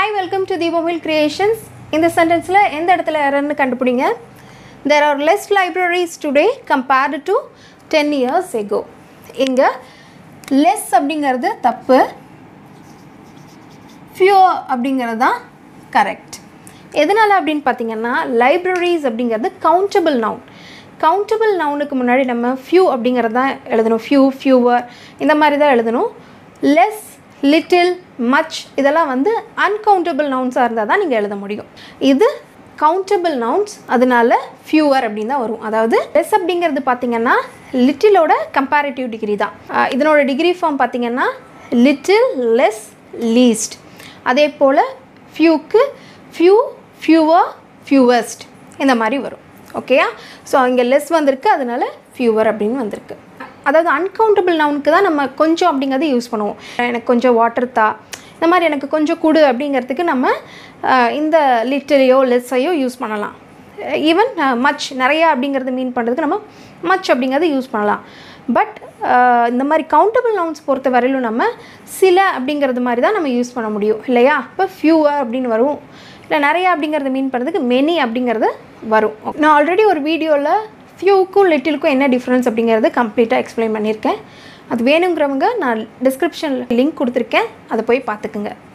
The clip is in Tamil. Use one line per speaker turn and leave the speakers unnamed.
hi welcome to Deepa mobile creations இந்த சென்டென்ஸில் எந்த இடத்துல எரர்னு கண்டுபிடிங்க there are less libraries today compared to ten years ago இங்கே லெஸ் அப்படிங்கிறது தப்பு ஃபியூ அப்படிங்கிறது தான் கரெக்ட் எதனால் அப்படின்னு பார்த்தீங்கன்னா லைப்ரரிஸ் அப்படிங்கிறது கவுண்டபிள் நவுன் கவுண்டபிள் நவுனுக்கு முன்னாடி நம்ம ஃபியூ அப்படிங்கிறது தான் எழுதணும் ஃபியூ ஃபியூவர் இந்த மாதிரி தான் எழுதணும் லெஸ் லிட்டில் மச் இதெல்லாம் வந்து அன்கவுண்டபிள் நவுன்ஸாக இருந்தால் தான் நீங்கள் எழுத முடியும் இது கவுண்டபிள் நவுன்ஸ் அதனால ஃபியூவர் அப்படின்னு தான் வரும் அதாவது லெஸ் அப்படிங்கிறது பார்த்தீங்கன்னா லிட்டிலோட கம்பேரிட்டிவ் டிகிரி தான் அஹ் இதனோட டிகிரி ஃபார்ம் பார்த்தீங்கன்னா லிட்டில் லெஸ் லீஸ்ட் அதே போல் ஃபியூக்கு ஃபியூ ஃபியூவர் ஃபியூவஸ்ட் இந்த மாதிரி வரும் ஓகேயா ஸோ இங்கே லெஸ் வந்திருக்கு அதனால ஃபியூவர் அப்படின்னு வந்திருக்கு அதாவது அன்கவுண்டபிள் நவுனுக்கு தான் நம்ம கொஞ்சம் அப்படிங்கிறத யூஸ் பண்ணுவோம் எனக்கு கொஞ்சம் வாட்டர் தா இந்த மாதிரி எனக்கு கொஞ்சம் கொடு அப்படிங்கிறதுக்கு நம்ம அஹ், இந்த லிட்டரையோ லெஸ்ஸையோ யூஸ் பண்ணலாம் ஈவன் மச் நிறையா அப்படிங்கிறது மீன் பண்ணுறதுக்கு நம்ம மச் அப்படிங்கிறத யூஸ் பண்ணலாம் பட் இந்த மாதிரி கவுண்டபிள் நவுன்ஸ் பொறுத்த வரையிலும் நம்ம சில அப்படிங்கிறது மாதிரி தான் நம்ம யூஸ் பண்ண முடியும் இல்லையா இப்போ ஃபியூவர் அப்படின்னு வரும் இல்லை நிறையா அப்படிங்கிறத மீன் பண்ணுறதுக்கு மெனி அப்படிங்கிறது வரும் நான் ஆல்ரெடி ஒரு வீடியோவில் ஃபியூக்கும் லிட்டிலுக்கும் என்ன டிஃப்ரென்ஸ் அப்படிங்கிறது கம்ப்ளீட்டாக எக்ஸ்பிளைன் பண்ணியிருக்கேன் அது வேணுங்கிறவங்க நான் டிஸ்கிரிப்ஷனில் லிங்க் கொடுத்துருக்கேன் அதை போய் பார்த்துக்குங்க